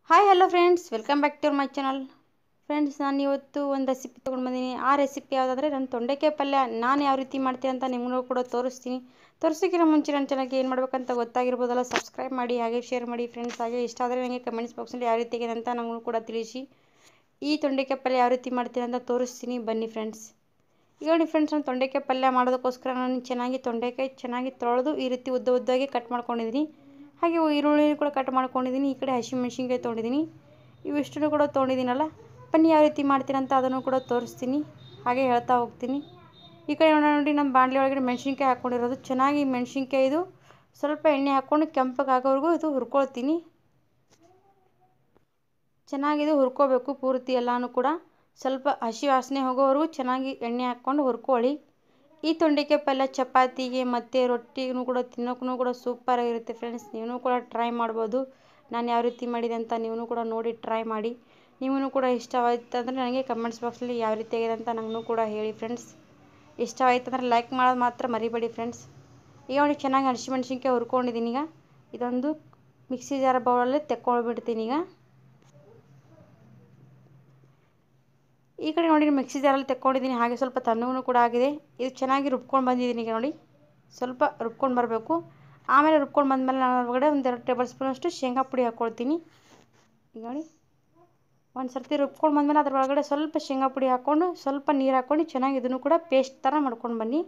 hi hello friends welcome back to my channel friends ನಾನು ಇವತ್ತು ಒಂದು ರೆಸಿಪಿ ತೊಗೊಂಡು ಬಂದೀನಿ ಆ ರೆಸಿಪಿ ಯಾವುದಾದ್ರೆ ನನ್ನ ತೊಂಡೆಕಾಯಿ ಪಲ್ಯ ನಾನು ಯಾವ ರೀತಿ ಮಾಡ್ತೀನಿ ಅಂತ ನಿಮಗೂ ಕೂಡ ತೋರಿಸ್ತೀನಿ ತೋರಿಸೋಕ್ಕಿಂತ ಮುಂಚೆ ನನ್ನ ಚಾನಲ್ಗೆ ಏನು ಮಾಡಬೇಕಂತ ಗೊತ್ತಾಗಿರ್ಬೋದಲ್ಲ ಸಬ್ಸ್ಕ್ರೈಬ್ ಮಾಡಿ ಹಾಗೆ ಶೇರ್ ಮಾಡಿ ಫ್ರೆಂಡ್ಸ್ ಹಾಗೆ ಇಷ್ಟ ಆದರೆ ನನಗೆ ಕಮೆಂಟ್ಸ್ ಬಾಕ್ಸಲ್ಲಿ ಯಾವ ರೀತಿ ಆಗಿದೆ ಅಂತ ನಮಗೂ ಕೂಡ ತಿಳಿಸಿ ಈ ತೊಂಡೆಕಾಯಿ ಪಲ್ಯ ಯಾವ ರೀತಿ ಮಾಡ್ತೀನಿ ಅಂತ ತೋರಿಸ್ತೀನಿ ಬನ್ನಿ ಫ್ರೆಂಡ್ಸ್ ಈಗ ನೋಡಿ ಫ್ರೆಂಡ್ಸ್ ನಾನು ತೊಂಡೆಕಾಯಿ ಪಲ್ಯ ಮಾಡೋದಕ್ಕೋಸ್ಕರ ನಾನು ಚೆನ್ನಾಗಿ ತೊಂಡೆಕಾಯಿ ಚೆನ್ನಾಗಿ ತೊಳೆದು ಈ ರೀತಿ ಉದ್ದ ಉದ್ದಾಗಿ ಕಟ್ ಮಾಡ್ಕೊಂಡಿದ್ದೀನಿ ಹಾಗೆ ಈರುಳ್ಳಿ ಕೂಡ ಕಟ್ ಮಾಡ್ಕೊಂಡಿದ್ದೀನಿ ಈ ಕಡೆ ಹಸಿಮೆಣ್ಸಿನ್ಕಾಯಿ ತೊಗೊಂಡಿದ್ದೀನಿ ಇವಿಷ್ಟನ್ನು ಕೂಡ ತೊಗೊಂಡಿದ್ದೀನಲ್ಲ ಬನ್ನಿ ಯಾವ ರೀತಿ ಮಾಡ್ತೀನಿ ಅಂತ ಅದನ್ನು ಕೂಡ ತೋರಿಸ್ತೀನಿ ಹಾಗೆ ಹೇಳ್ತಾ ಹೋಗ್ತೀನಿ ಈ ಕಡೆ ನೋಡೋಣ ನೋಡಿ ನಮ್ಮ ಬಾಣಲೆ ಒಳಗಡೆ ಮೆಣಸಿನ್ಕಾಯಿ ಹಾಕ್ಕೊಂಡಿರೋದು ಚೆನ್ನಾಗಿ ಮೆಣಸಿನ್ಕಾಯಿ ಇದು ಸ್ವಲ್ಪ ಎಣ್ಣೆ ಹಾಕ್ಕೊಂಡು ಕೆಂಪಗೆ ಆಗೋವರೆಗೂ ಇದು ಹುರ್ಕೊಳ್ತೀನಿ ಚೆನ್ನಾಗಿದು ಹುರ್ಕೋಬೇಕು ಪೂರ್ತಿ ಎಲ್ಲನೂ ಕೂಡ ಸ್ವಲ್ಪ ಹಸಿ ವಾಸನೆ ಹೋಗೋವರೆಗೂ ಚೆನ್ನಾಗಿ ಎಣ್ಣೆ ಹಾಕ್ಕೊಂಡು ಹುರ್ಕೊಳ್ಳಿ ಈ ತೊಂಡೆಕಾಯಿ ಪಲ್ಯ ಚಪಾತಿಗೆ ಮತ್ತು ರೊಟ್ಟಿಗೂ ಕೂಡ ತಿನ್ನೋಕ್ಕೂ ಕೂಡ ಸೂಪರಾಗಿರುತ್ತೆ ಫ್ರೆಂಡ್ಸ್ ನೀವು ಕೂಡ ಟ್ರೈ ಮಾಡ್ಬೋದು ನಾನು ಯಾವ ರೀತಿ ಮಾಡಿದೆ ಅಂತ ನೀವು ಕೂಡ ನೋಡಿ ಟ್ರೈ ಮಾಡಿ ನಿಮಗೂ ಕೂಡ ಇಷ್ಟವಾಯ್ತು ಅಂದರೆ ನನಗೆ ಕಮೆಂಟ್ಸ್ ಬಾಕ್ಸಲ್ಲಿ ಯಾವ ರೀತಿ ಆಗಿದೆ ಅಂತ ನನಗೂ ಕೂಡ ಹೇಳಿ ಫ್ರೆಂಡ್ಸ್ ಇಷ್ಟವಾಯ್ತು ಅಂದರೆ ಲೈಕ್ ಮಾಡೋದು ಮಾತ್ರ ಮರಿಬೇಡಿ ಫ್ರೆಂಡ್ಸ್ ಈಗ ನೋಡಿ ಚೆನ್ನಾಗಿ ಹಸಿಮೆಣ್ಸಿನ್ಕಾಯಿ ಹುರ್ಕೊಂಡಿದ್ದೀನಿ ಈಗ ಇದೊಂದು ಮಿಕ್ಸಿ ಜಾರ್ ಬೌಲಲ್ಲಿ ತೆಕ್ಕೊಳ್ಬಿಡ್ತೀನಿ ಈಗ ಈ ಕಡೆ ನೋಡಿ ಮಿಕ್ಸಿ ಜಾರಲ್ಲಿ ತೆಕ್ಕೊಂಡಿದ್ದೀನಿ ಹಾಗೆ ಸ್ವಲ್ಪ ತಣ್ಣಗೂ ಕೂಡ ಆಗಿದೆ ಇದು ಚೆನ್ನಾಗಿ ರುಬ್ಕೊಂಡು ಬಂದಿದ್ದೀನಿ ಈಗ ನೋಡಿ ಸ್ವಲ್ಪ ರುಬ್ಕೊಂಡು ಬರಬೇಕು ಆಮೇಲೆ ರುಬ್ಕೊಂಡು ಬಂದಮೇಲೆ ನಾನು ಒಳಗಡೆ ಒಂದೆರಡು ಟೇಬಲ್ ಸ್ಪೂನಷ್ಟು ಶೇಂಗಾ ಪುಡಿ ಹಾಕ್ಕೊಳ್ತೀನಿ ಈಗ ನೋಡಿ ಒಂದು ಸರ್ತಿ ರುಬ್ಕೊಂಡು ಬಂದಮೇಲೆ ಅದ್ರ ಒಳಗಡೆ ಸ್ವಲ್ಪ ಶೇಂಗಾ ಪುಡಿ ಹಾಕ್ಕೊಂಡು ಸ್ವಲ್ಪ ನೀರು ಹಾಕ್ಕೊಂಡು ಚೆನ್ನಾಗಿ ಇದನ್ನು ಕೂಡ ಪೇಸ್ಟ್ ಥರ ಮಾಡ್ಕೊಂಡು ಬನ್ನಿ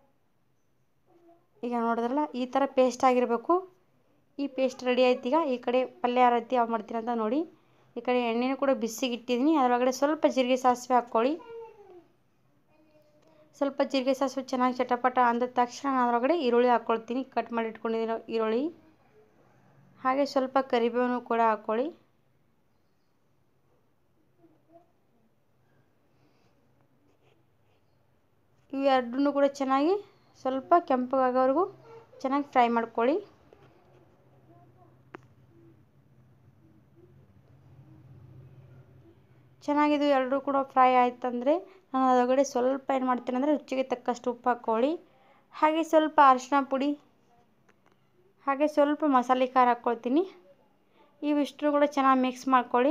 ಈಗ ನೋಡಿದ್ರಲ್ಲ ಈ ಥರ ಪೇಸ್ಟ್ ಆಗಿರಬೇಕು ಈ ಪೇಸ್ಟ್ ರೆಡಿ ಆಯ್ತು ಈಗ ಈ ಕಡೆ ಪಲ್ಯ ಯಾವ ರೀತಿ ಯಾವ ಮಾಡ್ತೀನಿ ಅಂತ ನೋಡಿ ಈ ಕಡೆ ಎಣ್ಣೆನೂ ಕೂಡ ಬಿಸಿಗೆ ಇಟ್ಟಿದ್ದೀನಿ ಅದರೊಳಗಡೆ ಸ್ವಲ್ಪ ಜೀರಿಗೆ ಸಾಸಿವೆ ಹಾಕ್ಕೊಳ್ಳಿ ಸ್ವಲ್ಪ ಜೀರಿಗೆ ಸಾಸಿವೆ ಚೆನ್ನಾಗಿ ಚಟಪಟ ಅಂದ ತಕ್ಷಣ ನಾನು ಅದರೊಳಗಡೆ ಈರುಳ್ಳಿ ಹಾಕ್ಕೊಳ್ತೀನಿ ಕಟ್ ಮಾಡಿ ಇಟ್ಕೊಂಡಿದ್ದೀನಿ ಈರುಳ್ಳಿ ಹಾಗೆ ಸ್ವಲ್ಪ ಕರಿಬೇವನ್ನು ಕೂಡ ಹಾಕ್ಕೊಳ್ಳಿ ಇವೆರಡನ್ನೂ ಕೂಡ ಚೆನ್ನಾಗಿ ಸ್ವಲ್ಪ ಕೆಂಪಗಾಗೋವರೆಗೂ ಚೆನ್ನಾಗಿ ಫ್ರೈ ಮಾಡ್ಕೊಳ್ಳಿ ಚೆನ್ನಾಗಿದು ಎರಡೂ ಕೂಡ ಫ್ರೈ ಆಯ್ತಂದರೆ ನಾನು ಅದರೊಳಗಡೆ ಸ್ವಲ್ಪ ಏನು ಮಾಡ್ತೀನಿ ಅಂದರೆ ರುಚಿಗೆ ತಕ್ಕಷ್ಟು ಉಪ್ಪು ಹಾಕ್ಕೊಳ್ಳಿ ಹಾಗೆ ಸ್ವಲ್ಪ ಅರಿಶಿನ ಪುಡಿ ಹಾಗೆ ಸ್ವಲ್ಪ ಮಸಾಲೆ ಖಾರ ಹಾಕ್ಕೊಳ್ತೀನಿ ಇವಿಷ್ಟು ಕೂಡ ಚೆನ್ನಾಗಿ ಮಿಕ್ಸ್ ಮಾಡ್ಕೊಳ್ಳಿ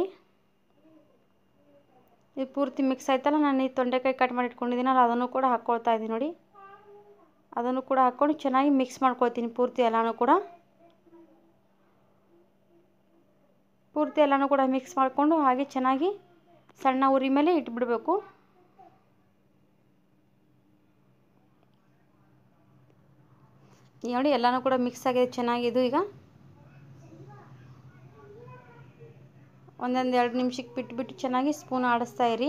ಇದು ಪೂರ್ತಿ ಮಿಕ್ಸ್ ಆಯ್ತಲ್ಲ ನಾನು ಈ ತೊಂಡೆಕಾಯಿ ಕಟ್ ಮಾಡಿ ಇಟ್ಕೊಂಡಿದ್ದೀನಲ್ಲ ಅದನ್ನು ಕೂಡ ಹಾಕ್ಕೊಳ್ತಾ ಇದ್ದೀನಿ ನೋಡಿ ಅದನ್ನು ಕೂಡ ಹಾಕ್ಕೊಂಡು ಚೆನ್ನಾಗಿ ಮಿಕ್ಸ್ ಮಾಡ್ಕೊಳ್ತೀನಿ ಪೂರ್ತಿ ಎಲ್ಲನೂ ಕೂಡ ಪೂರ್ತಿ ಎಲ್ಲನೂ ಕೂಡ ಮಿಕ್ಸ್ ಮಾಡಿಕೊಂಡು ಹಾಗೆ ಚೆನ್ನಾಗಿ ಸಣ್ಣ ಉರಿ ಮೇಲೆ ಇಟ್ಬಿಡಬೇಕು ನೋಡಿ ಎಲ್ಲನೂ ಕೂಡ ಮಿಕ್ಸ್ ಆಗಿದೆ ಚೆನ್ನಾಗಿದು ಈಗ ಒಂದೊಂದು ಎರಡು ನಿಮಿಷಕ್ಕೆ ಬಿಟ್ಬಿಟ್ಟು ಚೆನ್ನಾಗಿ ಸ್ಪೂನ್ ಆಡಿಸ್ತಾ ಇರಿ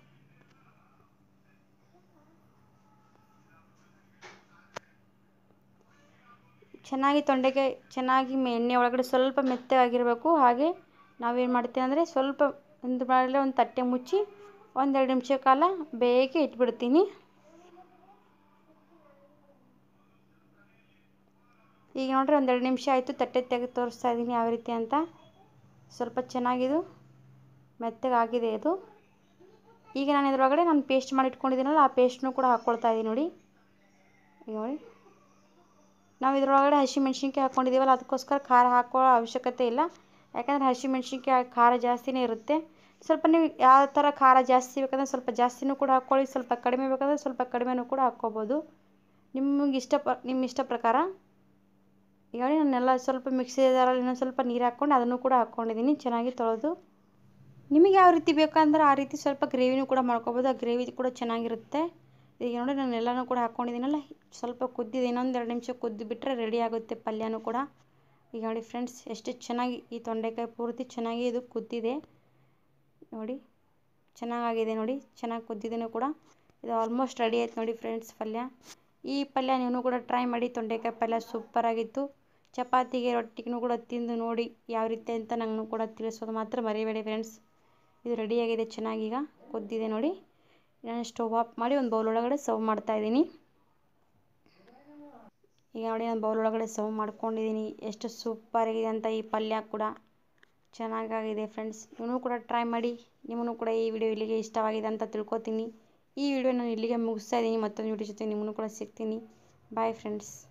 ಚೆನ್ನಾಗಿ ತೊಂಡೆಕಾಯಿ ಚೆನ್ನಾಗಿ ಎಣ್ಣೆ ಒಳಗಡೆ ಸ್ವಲ್ಪ ಮೆತ್ತಗಾಗಿರಬೇಕು ಹಾಗೆ ನಾವೇನು ಮಾಡ್ತೀವಿ ಅಂದರೆ ಸ್ವಲ್ಪ ಒಂದು ಬಾಣಲೆ ಒಂದು ತಟ್ಟೆ ಮುಚ್ಚಿ ಒಂದೆರಡು ನಿಮಿಷ ಕಾಲ ಬೇಯಕ್ಕೆ ಇಟ್ಬಿಡ್ತೀನಿ ಈಗ ನೋಡ್ರಿ ಒಂದೆರಡು ನಿಮಿಷ ಆಯಿತು ತಟ್ಟೆ ತೆಗೆದು ತೋರಿಸ್ತಾ ಇದ್ದೀನಿ ಯಾವ ರೀತಿ ಅಂತ ಸ್ವಲ್ಪ ಚೆನ್ನಾಗಿದು ಮೆತ್ತಗಾಗಿದೆ ಇದು ಈಗ ನಾನು ಇದ್ರೊಳಗಡೆ ನಾನು ಪೇಸ್ಟ್ ಮಾಡಿ ಇಟ್ಕೊಂಡಿದ್ದೀನಲ್ಲ ಆ ಪೇಸ್ಟ್ನು ಕೂಡ ಹಾಕ್ಕೊಳ್ತಾ ಇದ್ದೀನಿ ನೋಡಿ ಈಗ ನೋಡಿ ನಾವು ಇದ್ರೊಳಗಡೆ ಹಸಿಮೆಣ್ಸಿನ್ಕಾಯಿ ಹಾಕ್ಕೊಂಡಿದ್ದೀವಲ್ಲ ಅದಕ್ಕೋಸ್ಕರ ಖಾರ ಹಾಕೊಳ್ಳೋ ಅವಶ್ಯಕತೆ ಇಲ್ಲ ಯಾಕಂದರೆ ಹಸಿಮೆಣ್ಸಿನ್ಕಾಯಿ ಖಾರ ಜಾಸ್ತಿನೇ ಇರುತ್ತೆ ಸ್ವಲ್ಪ ನೀವು ಯಾವ ಥರ ಖಾರ ಜಾಸ್ತಿ ಬೇಕಂದ್ರೆ ಸ್ವಲ್ಪ ಜಾಸ್ತಿನೂ ಕೂಡ ಹಾಕ್ಕೊಳ್ಳಿ ಸ್ವಲ್ಪ ಕಡಿಮೆ ಬೇಕಂದ್ರೆ ಸ್ವಲ್ಪ ಕಡಿಮೆನೂ ಕೂಡ ಹಾಕ್ಕೋಬೋದು ನಿಮಗೆ ಇಷ್ಟ ಪ ನಿಮ್ಮ ಇಷ್ಟ ಪ್ರಕಾರ ಈಗ ನಾನೆಲ್ಲ ಸ್ವಲ್ಪ ಮಿಕ್ಸಿ ಜಾರಲ್ಲಿ ಇನ್ನೊಂದು ಸ್ವಲ್ಪ ನೀರು ಹಾಕ್ಕೊಂಡು ಅದನ್ನು ಕೂಡ ಹಾಕ್ಕೊಂಡಿದ್ದೀನಿ ಚೆನ್ನಾಗಿ ತೊಳೆದು ನಿಮಗೆ ಯಾವ ರೀತಿ ಬೇಕಂದ್ರೆ ಆ ರೀತಿ ಸ್ವಲ್ಪ ಗ್ರೇವಿನೂ ಕೂಡ ಮಾಡ್ಕೊಬೋದು ಆ ಗ್ರೇವಿ ಕೂಡ ಚೆನ್ನಾಗಿರುತ್ತೆ ಈಗ ನೋಡಿ ನಾನು ಎಲ್ಲನೂ ಕೂಡ ಹಾಕ್ಕೊಂಡಿದ್ದೀನಲ್ಲ ಸ್ವಲ್ಪ ಕುದ್ದಿದೆ ಇನ್ನೊಂದು ಎರಡು ನಿಮಿಷ ಕುದ್ದು ಬಿಟ್ಟರೆ ರೆಡಿ ಆಗುತ್ತೆ ಪಲ್ಯನೂ ಕೂಡ ಈಗ ನೋಡಿ ಫ್ರೆಂಡ್ಸ್ ಎಷ್ಟು ಚೆನ್ನಾಗಿ ಈ ತೊಂಡೆಕಾಯಿ ಪೂರ್ತಿ ಚೆನ್ನಾಗಿ ಇದು ಕುದ್ದಿದೆ ನೋಡಿ ಚೆನ್ನಾಗಾಗಿದೆ ನೋಡಿ ಚೆನ್ನಾಗಿ ಕುದ್ದಿದೆಯೂ ಕೂಡ ಇದು ಆಲ್ಮೋಸ್ಟ್ ರೆಡಿ ಆಯ್ತು ನೋಡಿ ಫ್ರೆಂಡ್ಸ್ ಪಲ್ಯ ಈ ಪಲ್ಯ ನೀವು ಕೂಡ ಟ್ರೈ ಮಾಡಿ ತೊಂಡೆಕಾಯಿ ಪಲ್ಯ ಸೂಪರಾಗಿತ್ತು ಚಪಾತಿಗೆ ರೊಟ್ಟಿಗೂ ಕೂಡ ತಿಂದು ನೋಡಿ ಯಾವ ರೀತಿ ಅಂತ ನಂಗೂ ಕೂಡ ತಿಳಿಸೋದು ಮಾತ್ರ ಮರಿಬೇಡಿ ಫ್ರೆಂಡ್ಸ್ ಇದು ರೆಡಿಯಾಗಿದೆ ಚೆನ್ನಾಗೀಗ ಕುದ್ದಿದೆ ನೋಡಿ ನಾನು ಸ್ಟವ್ ಆಫ್ ಮಾಡಿ ಒಂದು ಬೌಲ್ ಒಳಗಡೆ ಸರ್ವ್ ಮಾಡ್ತಾಯಿದ್ದೀನಿ ಈಗ ನೋಡಿ ನಾನು ಬೌಲ್ ಒಳಗಡೆ ಸರ್ವ್ ಮಾಡ್ಕೊಂಡಿದ್ದೀನಿ ಎಷ್ಟು ಸೂಪರಾಗಿದೆ ಅಂತ ಈ ಪಲ್ಯ ಕೂಡ ಚೆನ್ನಾಗಾಗಿದೆ ಫ್ರೆಂಡ್ಸ್ ನೀವು ಕೂಡ ಟ್ರೈ ಮಾಡಿ ನಿಮಗೂ ಕೂಡ ಈ ವಿಡಿಯೋ ಇಲ್ಲಿಗೆ ಇಷ್ಟವಾಗಿದೆ ಅಂತ ತಿಳ್ಕೊತೀನಿ ಈ ವಿಡಿಯೋ ನಾನು ಇಲ್ಲಿಗೆ ಮುಗಿಸ್ತಾ ಇದ್ದೀನಿ ಮತ್ತೊಂದು ವಿಡಿಯೋ ಜೊತೆ ನಿಮ್ಮನ್ನು ಕೂಡ ಸಿಗ್ತೀನಿ ಬಾಯ್ ಫ್ರೆಂಡ್ಸ್